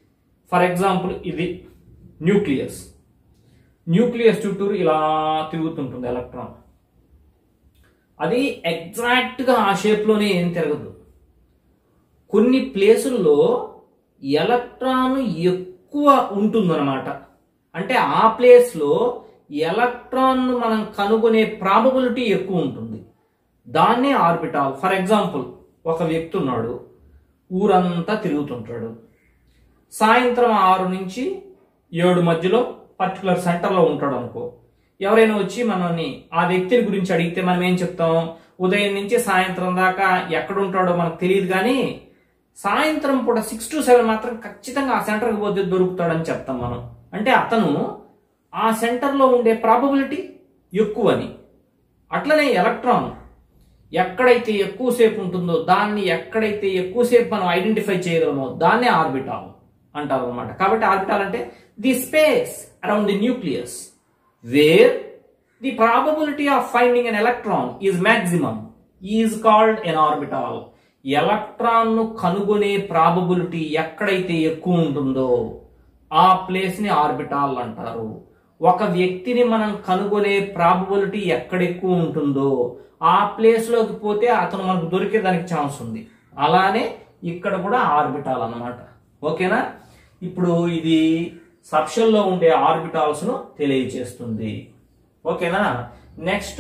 ఫర్ ఎగ్జాంపుల్ ఇది న్యూక్లియస్ న్యూక్లియస్ చుట్టూరు ఇలా తిరుగుతుంటుంది ఎలక్ట్రాన్ అది ఎగ్జాక్ట్గా ఆ షేప్లోనే ఏం తిరగదు కొన్ని ప్లేసుల్లో ఎలక్ట్రాన్ ఎక్కువ ఉంటుందన్నమాట అంటే ఆ ప్లేస్లో ఎలక్ట్రాన్ మనం కనుగొనే ప్రాబబిలిటీ ఎక్కువ ఉంటుంది దాన్నే ఆర్బిటాల్ ఫర్ ఎగ్జాంపుల్ ఒక వ్యక్తి ఉన్నాడు ఊరంతా తిరుగుతుంటాడు సాయంత్రం ఆరు నుంచి ఏడు మధ్యలో పర్టికులర్ సెంటర్లో ఉంటాడు అనుకో ఎవరైనా వచ్చి మనల్ని ఆ వ్యక్తిని గురించి అడిగితే మనం ఏం చెప్తాం ఉదయం నుంచి సాయంత్రం దాకా ఎక్కడ ఉంటాడో మనకు తెలియదు కానీ సాయంత్రం పూట సిక్స్ టు సెవెన్ మాత్రం ఖచ్చితంగా ఆ సెంటర్కి పోతే దొరుకుతాడని చెప్తాం మనం అంటే అతను ఆ సెంటర్లో ఉండే ప్రాబబిలిటీ ఎక్కువని అట్లనే ఎలక్ట్రాన్ ఎక్కడైతే ఎక్కువసేపు ఉంటుందో దాన్ని ఎక్కడైతే ఎక్కువసేపు మనం ఐడెంటిఫై చేయగలమో దాన్నే ఆర్బిటాల్ అంటారు అనమాట కాబట్టి ఆర్బిటాల్ అంటే the space around the nucleus where the probability of finding an electron is maximum is called an orbital electron ను కనుగొనే ప్రాబబిలిటీ ఎక్కడైతే ఎక్కువ ఉంటుందో ఆ ప్లేస్ ని ఆర్బిటాల్ అంటారు ఒక వ్యక్తిని మనం కనుగొనే ప్రాబబిలిటీ ఎక్కడ ఎక్కువ ఉంటుందో ఆ ప్లేస్ లోకి పోతే అతను మనకు దొరికేదానికి ఛాన్స్ ఉంది అలానే ఇక్కడ కూడా ఆర్బిటాల్ అన్నమాట ఓకేనా ఇప్పుడు ఇది సబ్షల్ లో ఉండే ఆర్బిటాల్స్ ను తెలియజేస్తుంది ఓకేనా నెక్స్ట్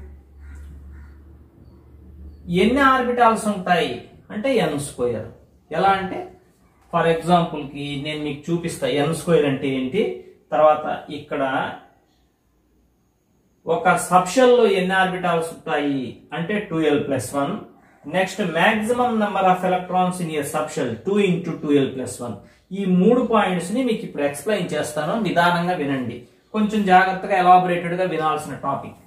ఎన్ని ఆర్బిటాల్స్ ఉంటాయి అంటే ఎన్ స్క్వేర్ ఎలా అంటే ఫర్ ఎగ్జాంపుల్ కి నేను మీకు చూపిస్తా ఎన్ స్క్వేర్ అంటే ఏంటి తర్వాత ఇక్కడ ఒక సబ్షల్ లో ఎన్ని ఆర్బిటాల్స్ ఉంటాయి అంటే two l plus one next maximum number of electrons in a subshell two into two l plus one ఈ మూడు పాయింట్స్ ని మీకు ఇప్పుడు ఎక్స్ప్లెయిన్ చేస్తాను నిదానంగా వినండి కొంచెం జాగ్రత్తగా ఎలాబొరేటెడ్ గా వినాల్సిన టాపిక్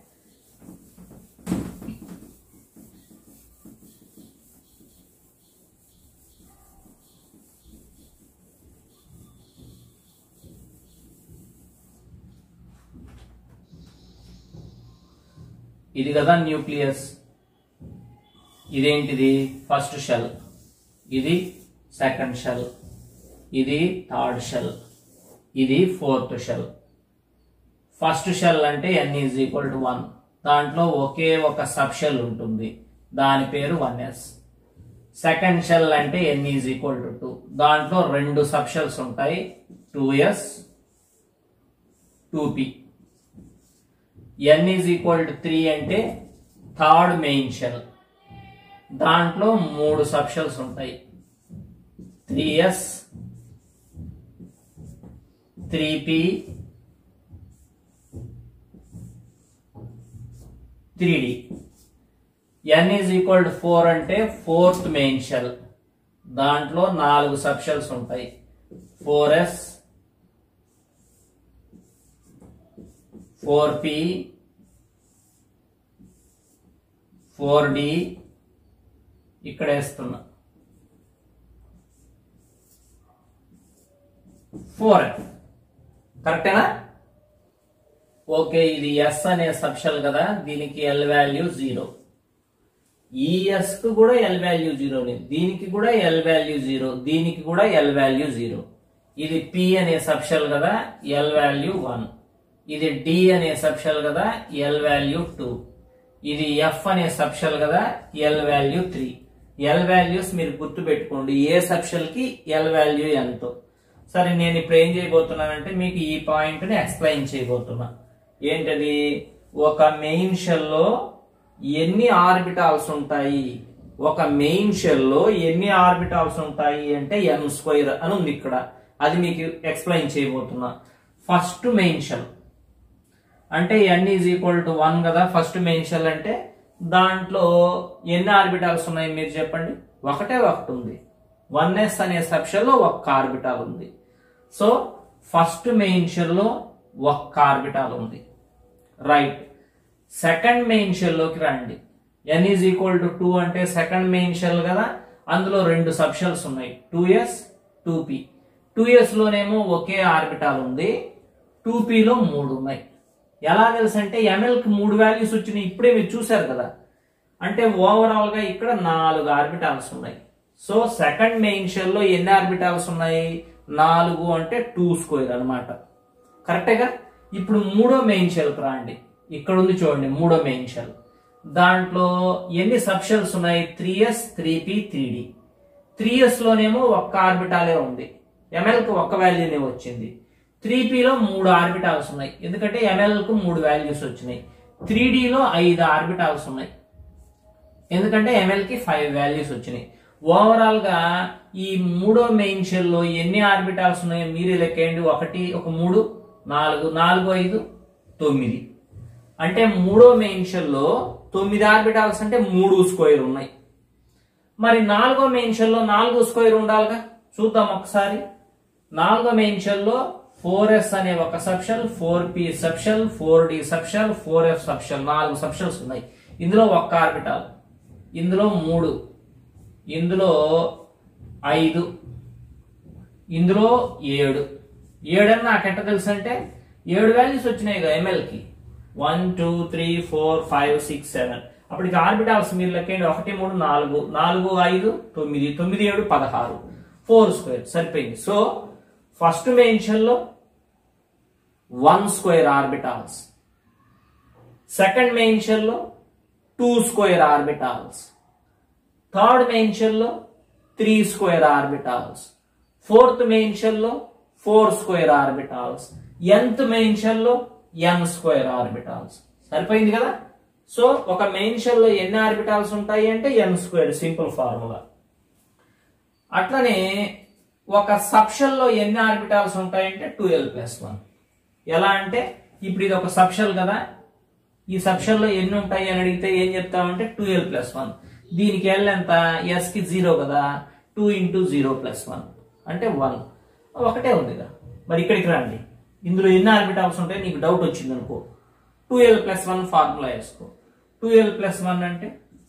ఇది కదా న్యూక్లియస్ ఇదేంటిది ఫస్ట్ షెల్ ఇది సెకండ్ షెల్ ఇది థర్డ్ షెల్ ఇది ఫోర్త్ షెల్ ఫస్ట్ షెల్ అంటే ఎన్ ఈజ్ ఈక్వల్ టు వన్ దాంట్లో ఒకే ఒక సబ్ షెల్ ఉంటుంది దాని పేరు వన్ ఎస్ సెకండ్ షెల్ అంటే ఎన్ ఈజ్ ఈక్వల్ టు టూ దాంట్లో రెండు సబ్ షెల్స్ ఉంటాయి two yes two p n is equal to three అంటే థర్డ్ మెయిన్ షెల్ దాంట్లో మూడు సబ్ షెల్స్ ఉంటాయి three s three p three d n is equal to four అంటే fourth main shell దాంట్లో నాలుగు సబ్ షెల్స్ ఉంటాయి four s four p four d ఇక్కడ వేస్తున్నా ఫోర్ ఎఫ్ కరెక్టేనా ఓకే ఇది ఎస్ అనే సబ్షల్ కదా దీనికి ఎల్ వాల్యూ జీరో ఈ ఎస్ కు కూడా ఎల్ వాల్యూ జీరో దీనికి కూడా ఎల్ వాల్యూ జీరో దీనికి కూడా ఎల్ వాల్యూ జీరో ఇది పి అనే సబ్షల్ కదా ఎల్ వాల్యూ వన్ ఇది డి అనే సబ్షల్ కదా ఎల్ వాల్యూ టూ ఇది ఎఫ్ అనే సబ్షల్ కదా l value three l values మీరు గుర్తు పెట్టుకోండి ఏ సబ్షల్ కి ఎల్ వాల్యూ ఎంతో సరే నేను ఇప్పుడు ఏం చేయబోతున్నానంటే మీకు ఈ పాయింట్ ని ఎక్స్ప్లెయిన్ చేయబోతున్నా ఏంటది ఒక మెయిన్ షెల్ లో ఎన్ని ఆర్బిటాల్స్ ఉంటాయి ఒక మెయిన్ షెల్ లో ఎన్ని ఆర్బిటాల్స్ ఉంటాయి అంటే ఎన్ స్క్వైర్ అని ఉంది ఇక్కడ అది మీకు ఎక్స్ప్లెయిన్ చేయబోతున్నా ఫస్ట్ మెయిన్ షెల్ అంటే ఎన్ ఈజ్ ఈక్వల్ టు వన్ కదా ఫస్ట్ మెయిన్ షెల్ అంటే దాంట్లో ఎన్ని ఆర్బిటాల్స్ ఉన్నాయి మీరు చెప్పండి ఒకటే ఒకటి ఉంది వన్ ఎస్ అనే సబ్షెల్ లో ఒక్క ఆర్బిటాల్ ఉంది సో ఫస్ట్ మెయిన్ షెల్ లో ఒక్క ఆర్బిటాల్ ఉంది రైట్ సెకండ్ మెయిన్ షెల్ లోకి రండి n is equal to two అంటే సెకండ్ మెయిన్ షెల్ కదా అందులో రెండు సబ్ షెల్స్ ఉన్నాయి two yes two p two s లోనేమో ఒకే ఆర్బిటాల్ ఉంది టూ లో మూడు ఉన్నాయి ఎలా తెలుసు అంటే ఎంఎల్ కి మూడు వాల్యూస్ వచ్చినాయి ఇప్పుడే మీరు చూశారు కదా అంటే ఓవరాల్ గా ఇక్కడ నాలుగు ఆర్బిటాల్స్ ఉన్నాయి సో సెకండ్ మెయిన్ షెల్ లో ఎన్ని ఆర్బిటాల్స్ ఉన్నాయి నాలుగు అంటే టూ స్క్వేర్ అన్నమాట కరెక్టేగా ఇప్పుడు మూడో మెయిన్ షెల్ రాండి ఇక్కడ ఉంది చూడండి మూడో మెయిన్ షెల్ దాంట్లో ఎన్ని సబ్షెల్స్ ఉన్నాయి three s three p three d three లోనేమో ఒక్క ఆర్బిటాలే ఉంది ML కు ఒక్క వాల్యూనే వచ్చింది త్రీ లో మూడు ఆర్బిటాల్స్ ఉన్నాయి ఎందుకంటే ML కు మూడు వాల్యూస్ వచ్చినాయి త్రీ లో ఐదు ఆర్బిటాల్స్ ఉన్నాయి ఎందుకంటే ML కి ఫైవ్ వాల్యూస్ వచ్చినాయి ఓవరాల్ గా ఈ మూడో మెయిన్ షెల్ లో ఎన్ని ఆర్బిటాల్స్ ఉన్నాయో మీరే లెక్కేయండి ఒకటి ఒక మూడు నాలుగు నాలుగు ఐదు తొమ్మిది అంటే మూడో మెయిన్ షెల్ లో తొమ్మిది ఆర్బిటాల్స్ అంటే మూడు స్క్వేర్ ఉన్నాయి మరి నాలుగో మెయిన్ షెల్ లో నాలుగు స్క్వేర్ ఉండాలిగా చూద్దాం ఒకసారి నాలుగో మెయిన్ షెల్ లో ఫోర్ ఎస్ అనే ఒక subshell four p subshell four d subshell four f subshell నాలుగు సబ్షెల్స్ ఉన్నాయి ఇందులో ఒక్క ఆర్బిటాల్ ఇందులో మూడు ఇందులో ఐదు ఇందులో ఏడు ఏడని నాకెంట తెలుసు అంటే ఏడు వాల్యూస్ వచ్చినాయి కదా ఎంఎల్కి one two three four five six seven అప్పటికి ఆర్బిటాల్స్ మీరు లెక్కండి ఒకటి మూడు నాలుగు నాలుగు ఐదు తొమ్మిది తొమ్మిది ఏడు పదహారు ఫోర్ స్క్వేర్ సరిపోయింది సో ఫస్ట్ మెన్షన్ లో one square orbitals second mention లో two square orbitals third mention లో three square orbitals fourth mention లో four square orbitals nth mention లో ఎన్ స్క్వేర్ ఆర్బిటాల్స్ సరిపోయింది కదా సో ఒక మెన్షన్ లో ఎన్ని ఆర్బిటాల్స్ ఉంటాయి అంటే ఎన్ స్క్వేర్ సింపుల్ ఫార్ములా అట్లనే ఒక సబ్షెల్ లో ఎన్ని ఆర్బిటాల్స్ ఉంటాయంటే ట్వెల్వ్ ప్లస్ వన్ ఎలా అంటే ఇప్పుడు ఇది ఒక సబ్షెల్ కదా ఈ సబ్షెల్ లో ఎన్ని ఉంటాయి అని అడిగితే ఏం చెప్తామంటే ట్వెల్వ్ ప్లస్ వన్ దీనికి ఎల్ ఎంత ఎస్ కి జీరో కదా two into zero plus one అంటే వన్ ఒకటే ఉంది కదా మరి ఇక్కడికి రండి ఇందులో ఎన్ని ఆర్బిటాల్స్ ఉంటాయి నీకు డౌట్ వచ్చింది అనుకో two l plus one formula వేసుకో టూ ఎల్ ప్లస్ వన్ అంటే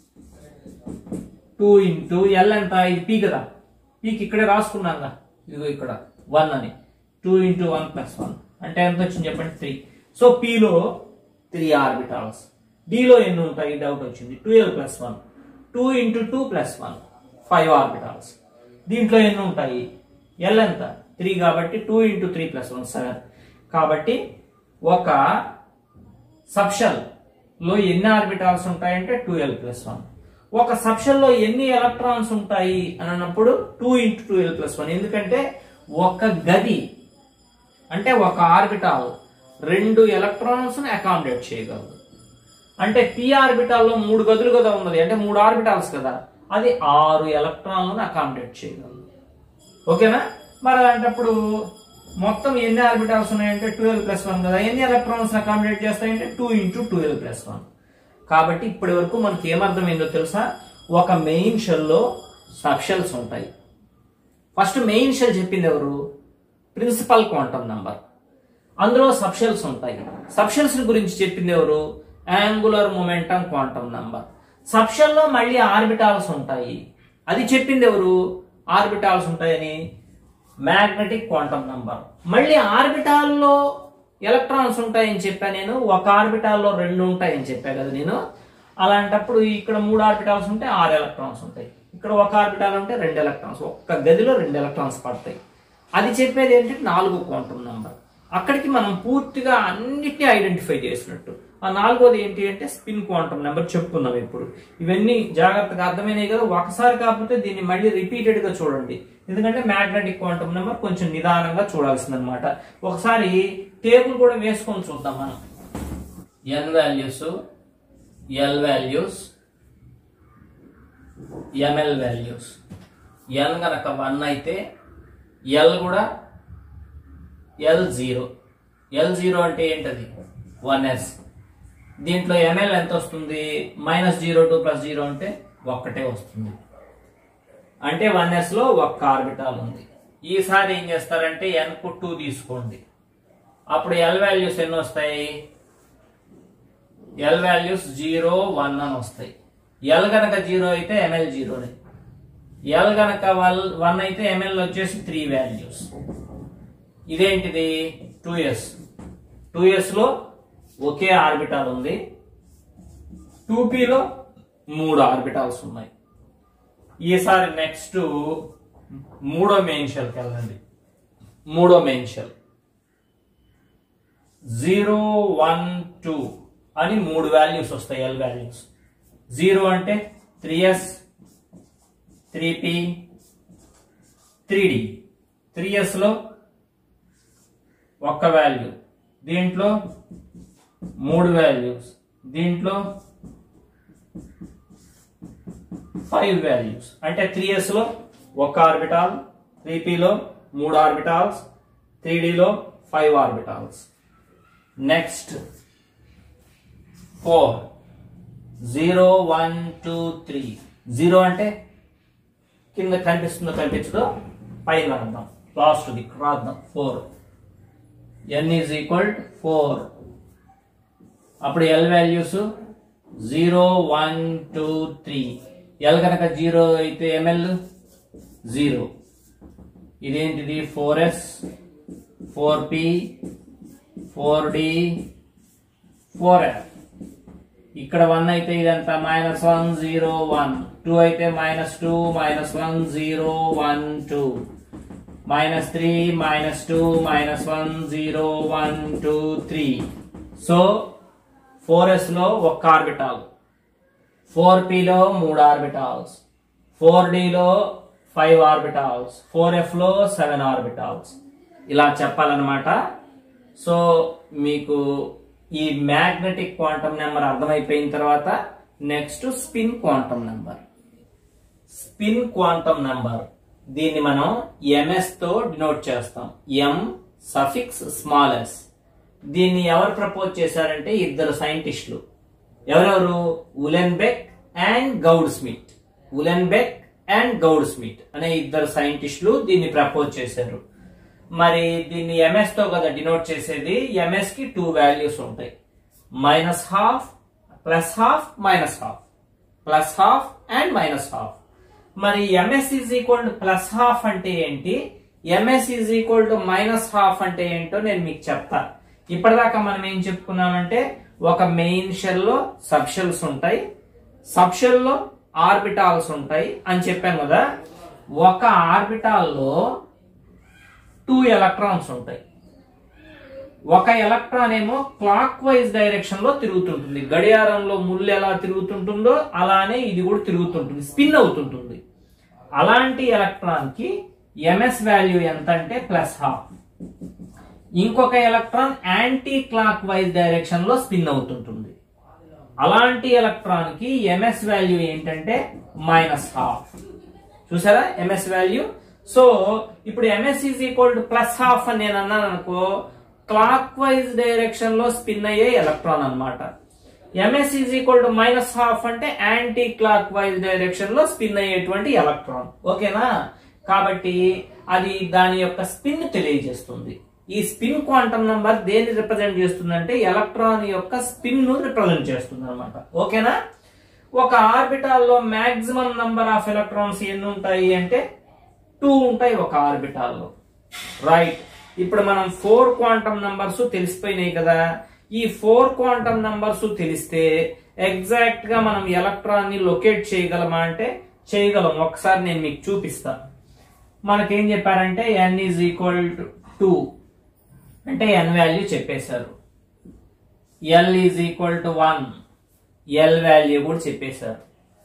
టూ ఇంటూ ఎల్ ఎంత ఇది పీ కదా పీకి ఇక్కడే రాసుకున్నాం కదా ఇదిగో ఇక్కడ వన్ అని two into one plus one అంటే ఎంత వచ్చింది చెప్పండి త్రీ సో పీలో త్రీ ఆర్బిటాల్స్ డిలో ఎన్ని ఉంటాయి డౌట్ వచ్చింది twelve plus one two into two plus one five orbitals దీంట్లో ఎన్ని ఉంటాయి ఎల్ ఎంత త్రీ కాబట్టి two into three plus one seven కాబట్టి ఒక సబ్షల్ లో ఎన్ని ఆర్బిటాల్స్ ఉంటాయంటే ట్వెల్వ్ ప్లస్ వన్ ఒక సబ్షల్ లో ఎన్ని ఎలక్ట్రాన్స్ ఉంటాయి అని అన్నప్పుడు two into twelve plus one ఎందుకంటే ఒక గది అంటే ఒక ఆర్బిటాల్ రెండు ఎలక్ట్రాన్స్ ని అకామిడేట్ చేయగలదు అంటే పి ఆర్బిటాల్ లో మూడు గదులు కదా ఉన్నది అంటే మూడు ఆర్బిటాల్స్ కదా అది ఆరు ఎలక్ట్రాన్లను అకామిడేట్ చేయగలదు ఓకేనా మరి అలాంటప్పుడు మొత్తం ఎన్ని ఆర్బిటాల్స్ ఉన్నాయంటే ట్వెల్వ్ ప్లస్ వన్ కదా ఎన్ని ఎలక్ట్రాన్స్ అకామిడేట్ చేస్తాయంటే two into twelve plus one కాబట్టి ఇప్పటి వరకు మనకి ఏమర్థమైందో తెలుసా ఒక మెయిన్ షెల్లో సబ్షెల్స్ ఉంటాయి ఫస్ట్ మెయిన్ షెల్ చెప్పింది ఎవరు ప్రిన్సిపల్ క్వాంటమ్ నంబర్ అందులో సబ్షెల్స్ ఉంటాయి సబ్షెల్స్ గురించి చెప్పింది ఎవరు angular momentum quantum number subshell లో మళ్ళీ ఆర్బిటాల్స్ ఉంటాయి అది చెప్పింది ఎవరు ఆర్బిటాల్స్ ఉంటాయని మ్యాగ్నెటిక్ క్వాంటమ్ నంబర్ మళ్ళీ ఆర్బిటాల్లో ఎలక్ట్రాన్స్ ఉంటాయని చెప్పా నేను ఒక ఆర్బిటాల్లో రెండు ఉంటాయని చెప్పా కదా నేను అలాంటప్పుడు ఇక్కడ మూడు ఆర్బిటాల్స్ ఉంటే ఆరు ఎలక్ట్రాన్స్ ఉంటాయి ఇక్కడ ఒక ఆర్బిటాల్ ఉంటే రెండు ఎలక్ట్రాన్స్ ఒక్క గదిలో రెండు ఎలక్ట్రాన్స్ పడతాయి అది చెప్పేది ఏంటంటే నాలుగు క్వాంటమ్ నంబర్ అక్కడికి మనం పూర్తిగా అన్నిటినీ ఐడెంటిఫై చేసినట్టు ఆ నాలుగోది ఏంటి అంటే స్పిన్ క్వాంటమ్ నెంబర్ చెప్పుకున్నాం ఇప్పుడు ఇవన్నీ జాగ్రత్తగా అర్థమైనాయి కదా ఒకసారి కాకపోతే దీన్ని మళ్ళీ రిపీటెడ్ గా చూడండి ఎందుకంటే మ్యాగ్నెటిక్ క్వాంటమ్ నెంబర్ కొంచెం నిదానంగా చూడాల్సిందనమాట ఒకసారి టేబుల్ కూడా వేసుకొని చూద్దాం మనం n values l values ml values n గనక వన్ అయితే ఎల్ కూడా ఎల్ జీరో ఎల్ జీరో అంటే ఏంటది వన్ ఎస్ దీంట్లో ఎంఎల్ ఎంత వస్తుంది minus zero two plus zero అంటే ఒక్కటే వస్తుంది అంటే వన్ ఎస్ లో ఒక్క ఆర్బిటాల్ ఉంది ఈసారి ఏం చేస్తారంటే ఎన్ కు టూ తీసుకోండి అప్పుడు ఎల్ వాల్యూస్ ఎన్ని వస్తాయి ఎల్ వాల్యూస్ జీరో వన్ అని వస్తాయి ఎల్ గనక జీరో అయితే ఎంఎల్ జీరోనే ఎల్ గనక వల్ వన్ అయితే ఎంఎల్ వచ్చేసి త్రీ వాల్యూస్ ఇదేంటిది టూ ఎస్ టూ లో ఒకే ఆర్బిటాల్ ఉంది టూ లో మూడు ఆర్బిటాల్స్ ఉన్నాయి ఈసారి నెక్స్ట్ మూడో మెయిన్ షెల్కి వెళ్ళండి మూడో main shell zero one two అని మూడు వాల్యూస్ వస్తాయి ఎల్ వాల్యూస్ జీరో అంటే three s three p three d three ఎస్లో ఒక్క వాల్యూ దీంట్లో మూడు వాల్యూస్ దీంట్లో ఫైవ్ వాల్యూస్ అంటే త్రీ లో ఒక ఆర్బిటాల్ త్రీ పిలో మూడు ఆర్బిటాల్స్ త్రీ డిలో five orbitals next four zero one two three zero అంటే కింద కనిపిస్తుందో కనిపించదో పైన రాద్దాం లాస్ట్ ది రాద్దాం four n is equal four అప్పుడు l values zero one two three l కనుక జీరో అయితే ఎంఎల్ జీరో ఇదేంటిది four s four p four d four f ఇక్కడ వన్ అయితే ఇదంతా minus one zero one two అయితే minus two minus one zero one two minus three minus two minus one zero one two three so four s లో ఒక్క orbital four పిలో మూడు orbitals four డిలో five orbitals four f లో seven orbitals ఇలా చెప్పాలన్నమాట so మీకు ఈ మ్యాగ్నెటిక్ క్వాంటమ్ నెంబర్ అర్థమైపోయిన తర్వాత next spin quantum number spin quantum number దీన్ని మనం ఎంఎస్ తో డినోట్ చేస్తాం ఎం సఫిక్స్ స్మాల్ ఎస్ దీన్ని ఎవరు ప్రపోజ్ చేశారంటే ఇద్దరు సైంటిస్టులు ఎవరెవరు Uhlenbeck and Goudsmit Uhlenbeck and Goudsmit అనే ఇద్దరు సైంటిస్టులు దీన్ని ప్రపోజ్ చేశారు మరి దీన్ని ఎంఎస్ తో కదా డినోట్ చేసేది ఎంఎస్ కి టూ వాల్యూస్ ఉంటాయి minus half plus half minus half plus half and minus half మరి ms is equal to plus half అంటే ఏంటి ms is equal to minus half అంటే ఏంటో నేను మీకు చెప్తా ఇప్పటిదాకా మనం ఏం చెప్పుకున్నామంటే ఒక మెయిన్ షెల్ లో సబ్ షెల్స్ ఉంటాయి సబ్ షెల్ లో ఆర్బిటాల్స్ ఉంటాయి అని చెప్పాను కదా ఒక ఆర్బిటాల్ లో టూ ఎలక్ట్రాన్స్ ఉంటాయి ఒక ఎలక్ట్రాన్ ఏమో క్లాక్ వైజ్ డైరెక్షన్ లో తిరుగుతుంటుంది గడియారంలో ముళ్ళు ఎలా తిరుగుతుంటుందో అలానే ఇది కూడా తిరుగుతుంటుంది స్పిన్ అవుతుంటుంది అలాంటి ఎలక్ట్రాన్ కి ఎంఎస్ వాల్యూ ఎంత అంటే ప్లస్ హాఫ్ ఇంకొక electron clock wise direction లో స్పిన్ అవుతుంటుంది అలాంటి ఎలక్ట్రాన్ కి ఎంఎస్ వాల్యూ ఏంటంటే మైనస్ హాఫ్ చూసారా ఎంఎస్ వాల్యూ సో ఇప్పుడు ms is equal to plus half అని నేను అన్నాను అనుకో క్లాక్ వైజ్ డైరెక్షన్ లో స్పిన్ అయ్యే ఎలక్ట్రాన్ అన్నమాట ms is equal to minus half అంటే యాంటీ క్లాక్ వైజ్ డైరెక్షన్ లో స్పిన్ అయ్యేటువంటి ఎలక్ట్రాన్ ఓకేనా కాబట్టి అది దాని యొక్క స్పిన్ తెలియజేస్తుంది ఈ స్పిన్ క్వాంటమ్ నంబర్ దేన్ని రిప్రజెంట్ చేస్తుంది అంటే ఎలక్ట్రాన్ యొక్క స్పిన్ ను రిప్రజెంట్ చేస్తుంది అనమాట ఓకేనా ఒక ఆర్బిటాల్ లో మాక్సిమం నంబర్ ఆఫ్ ఎలక్ట్రాన్స్ ఎన్ని ఉంటాయి అంటే టూ ఉంటాయి ఒక ఆర్బిటాల్ లో రైట్ ఇప్పుడు మనం ఫోర్ క్వాంటమ్ నంబర్స్ తెలిసిపోయినాయి కదా ఈ ఫోర్ క్వాంటమ్ నంబర్స్ తెలిస్తే ఎగ్జాక్ట్ గా మనం ఎలక్ట్రాన్ ని లొకేట్ చేయగలమా అంటే చేయగలం ఒకసారి నేను మీకు చూపిస్తాను మనకేం చెప్పారంటే n is equal to two అంటే ఎన్ వాల్యూ చెప్పేశారు l is equal to one l value కూడా చెప్పేశారు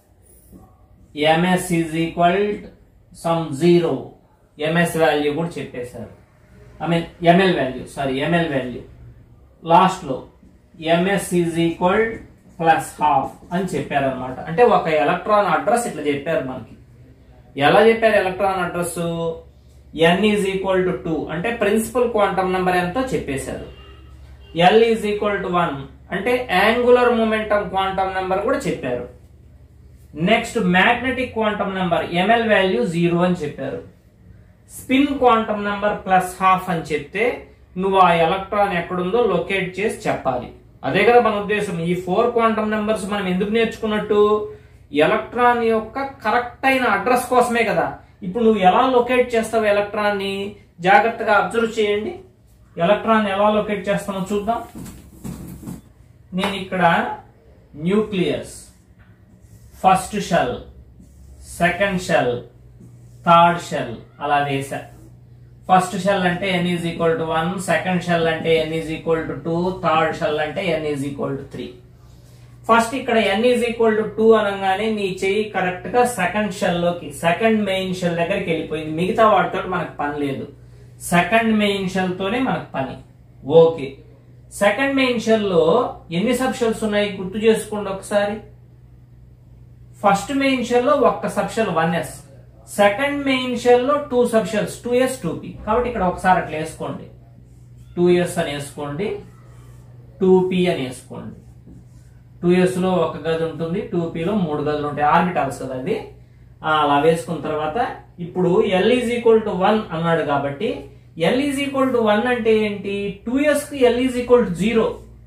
ms is equal some zero ms value కూడా చెప్పేశారు I mean ml value sorry ml value last లో ms is equal plus half అని చెప్పారనమాట అంటే ఒక ఎలక్ట్రాన్ అడ్రస్ ఇట్లా చెప్పారు మనకి ఎలా చెప్పారు electron address n is equal to two అంటే ప్రిన్సిపల్ క్వాంటమ్ నెంబర్ ఎంతో చెప్పేశారు l is equal to one అంటే యాంగులర్ మూమెంటం క్వాంటమ్ నెంబర్ కూడా చెప్పారు next magnetic quantum number ml value zero అని చెప్పారు spin quantum number plus half అని చెప్తే నువ్వు ఆ ఎలక్ట్రాన్ ఎక్కడుందో లొకేట్ చేసి చెప్పాలి అదే కదా మన ఉద్దేశం ఈ ఫోర్ క్వాంటమ్ నెంబర్స్ మనం ఎందుకు నేర్చుకున్నట్టు ఎలక్ట్రాన్ యొక్క కరెక్ట్ అయిన అడ్రస్ కోసమే కదా ఇప్పుడు నువ్వు ఎలా లొకేట్ చేస్తావు ఎలక్ట్రాన్ ని జాగ్రత్తగా అబ్జర్వ్ చేయండి ఎలక్ట్రాన్ ఎలా లొకేట్ చేస్తామో చూద్దాం నేను ఇక్కడ nucleus first shell second shell third shell అలా వేసా ఫస్ట్ షెల్ అంటే ఎన్ is equal to one second shell అంటే ఎన్ is equal to two third shell అంటే ఎన్ is equal to three first ఇక్కడ ఎన్ ఈజ్ ఈక్వల్ టు టూ అనగానే నీ చెయ్యి కరెక్ట్ గా సెకండ్ షెల్ లోకి సెకండ్ మెయిన్ షెల్ దగ్గరికి వెళ్ళిపోయింది మిగతా వాటితో మనకు పని లేదు సెకండ్ మెయిన్ షెల్ తోనే మనకు పని ఓకే సెకండ్ మెయిన్ షెల్ లో ఎన్ని సబ్ షెల్స్ ఉన్నాయి గుర్తు చేసుకోండి ఒకసారి ఫస్ట్ మెయిన్ షెల్ లో ఒక్క sub shell one yes second main shell లో two sub shells two yes two P కాబట్టి ఇక్కడ ఒకసారి అట్లా వేసుకోండి టూ ఎస్ అని వేసుకోండి టూ పి అని వేసుకోండి టూ ఎస్ లో ఒక గది ఉంటుంది టూ లో మూడు గదులు ఉంటాయి ఆర్బిటాల్స్ కదా అది ఆ, అలా వేసుకున్న తర్వాత ఇప్పుడు L is equal to one అన్నాడు కాబట్టి L is equal to one అంటే ఏంటి టూ ఎస్ కి L is equal to zero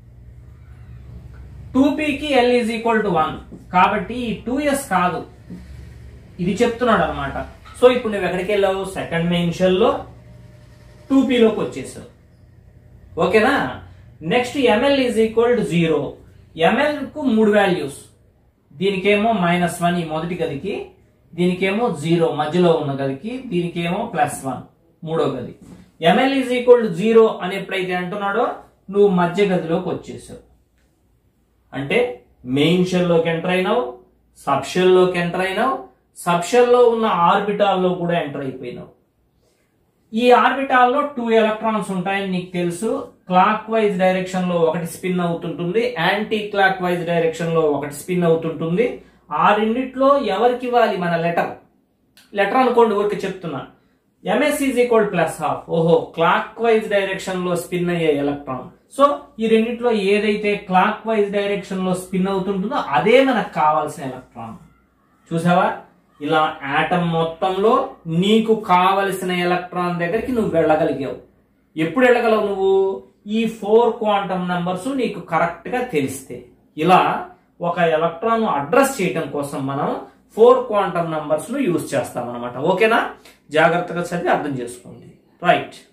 two కి L is equal to one కాబట్టి ఈ టూ ఎస్ కాదు ఇది చెప్తున్నాడు అనమాట సో ఇప్పుడు నువ్వు ఎక్కడికి వెళ్ళావు సెకండ్ మెయిన్ షెల్ లో టూ లోకి వచ్చేసావు ఓకేనా next ml is equal to zero ml కు మూడు వాల్యూస్ దీనికేమో మైనస్ వన్ ఈ మొదటి గదికి దీనికేమో జీరో మధ్యలో ఉన్న గదికి దీనికేమో ప్లస్ వన్ మూడో గది ml is equal to zero అని ఎప్పుడైతే అంటున్నాడో నువ్వు మధ్య గదిలోకి వచ్చేసావు అంటే మెయిన్ షెల్ లోకి ఎంటర్ అయినావు సబ్ షెల్ లోకి ఎంటర్ అయినావు సబ్ షెల్ లో ఉన్న ఆర్బిటాల్ లో కూడా ఎంటర్ అయిపోయినావు ఈ ఆర్బిటాల్లో టూ ఎలక్ట్రాన్స్ ఉంటాయని నీకు తెలుసు క్లాక్ వైజ్ డైరెక్షన్ లో ఒకటి స్పిన్ అవుతుంటుంది యాంటీ క్లాక్ వైజ్ డైరెక్షన్ లో ఒకటి స్పిన్ అవుతుంటుంది ఆ రెండిట్లో ఎవరికి ఇవ్వాలి మన లెటర్ లెటర్ అనుకోండి ఊరికి చెప్తున్నా ms is equal plus half ఓహో క్లాక్ వైజ్ డైరెక్షన్ లో స్పిన్ అయ్యే ఎలక్ట్రాన్ సో ఈ రెండిట్లో ఏదైతే క్లాక్ వైజ్ డైరెక్షన్ లో స్పిన్ అవుతుంటుందో అదే మనకు కావాల్సిన ఎలక్ట్రాన్ చూసావా ఇలా ఆటం మొత్తంలో నీకు కావలసిన ఎలక్ట్రాన్ దగ్గరికి నువ్వు వెళ్ళగలిగావు ఎప్పుడు వెళ్ళగలవు నువ్వు ఈ ఫోర్ క్వాంటమ్ నంబర్స్ నీకు కరెక్ట్ గా తెలిస్తే ఇలా ఒక ఎలక్ట్రాన్ అడ్రస్ చేయటం కోసం మనం ఫోర్ క్వాంటమ్ నంబర్స్ ను యూజ్ చేస్తాం అనమాట ఓకేనా జాగ్రత్తగా చదివి అర్థం చేసుకోండి రైట్